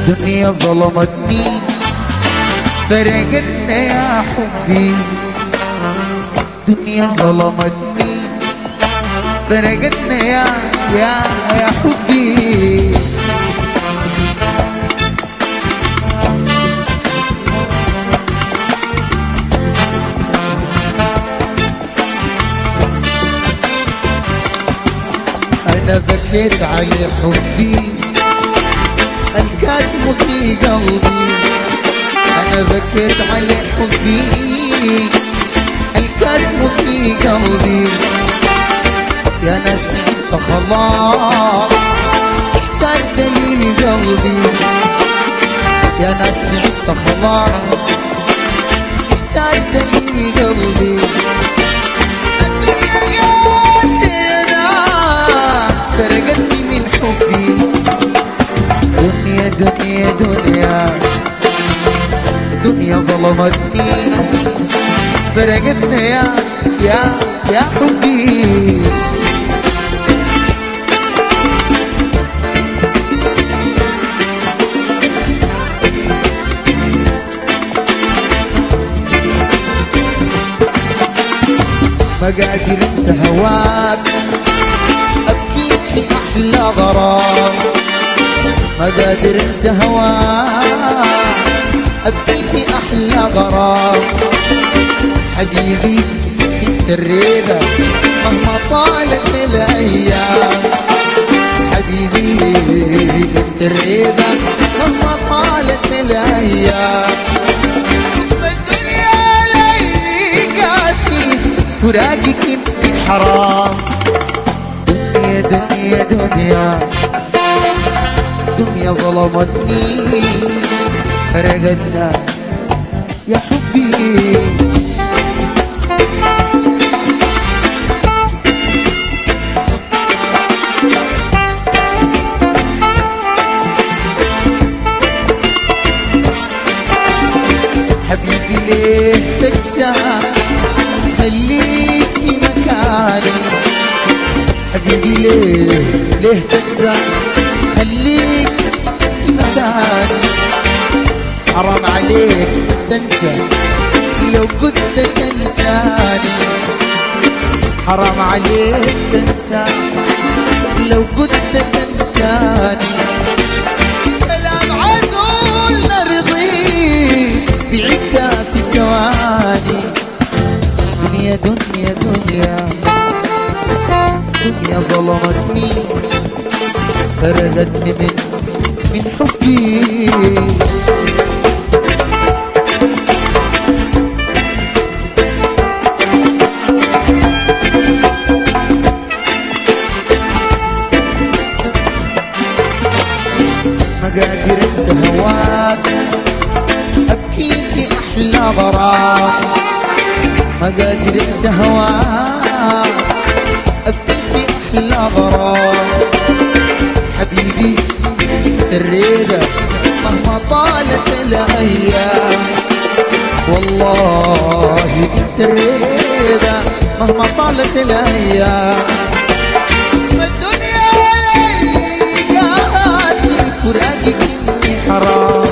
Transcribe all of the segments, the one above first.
الدنيا ظلمتني فرقتنا يا حبي الدنيا ظلمتني فرقتنا يا يا يا حبي انا بكيت على حبي الكاتم في قلبي انا بكيت على حبي الكاتم في قلبي يا ناس انت خلاص احتاج دليل قلبي يا ناس انت خلاص احتاج دليل قلبي الدنيا يا ناس فرقتني من حبي دنيا دنيا دنيا دنيا ظلمتني فرقتنا يا يا يا حبي ما قادر انسى هواك ابكيك في احلى غرام ما قادر انسى هواك ابكيك في احلى غرام حبيبي انت الريبة مهما طالت الايام حبيبي انت الريبة مهما طالت الايام الدنيا ليلي قاسي فراقك انت حرام دنيا دنيا دنيا دنيا ظلمتني فرقتنا يا حبي حبيبي ليه تكسى خليك في مكاني حبيبي ليه ليه تكسى خليك في مكاني حرام عليك تنسى لو كنت تنساني حرام عليك تنسى لو كنت تنساني كلام عزول نرضيه بعدة في ثواني دنيا دنيا دنيا دنيا ظلمتني فرقتني من من حبي ما قادر انسى هواك ابكيك احلى غرام ما قادر انسى هواك ابكيك احلى غرام حبيبي انت الريدة مهما طالت الايام والله انت الريدة مهما طالت الايام الدنيا لي قاسي فراقك اني حرام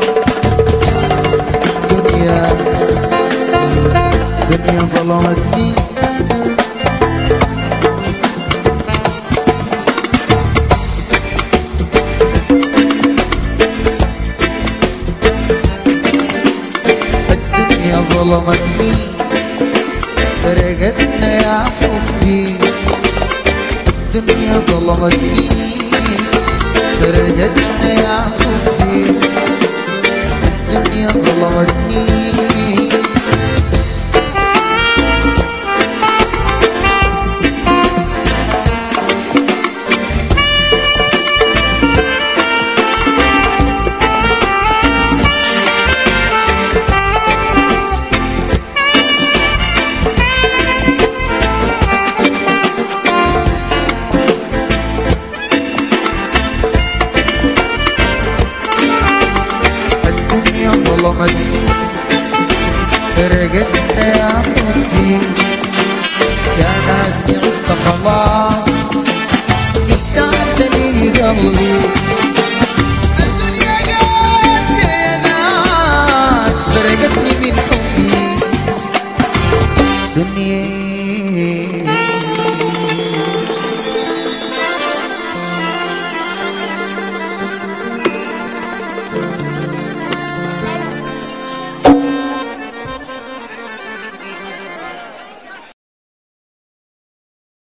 دنيا دنيا ظلمتني الدنيا ظلمتني فرقتنا يا حبي الدنيا ظلمتني فرقتنا يا حبي الدنيا ظلمتني الدنيا ظلمتني فرقتنا يا حبي يا ناس انت خلاص انت عدلي قلبي الدنيا الدنيا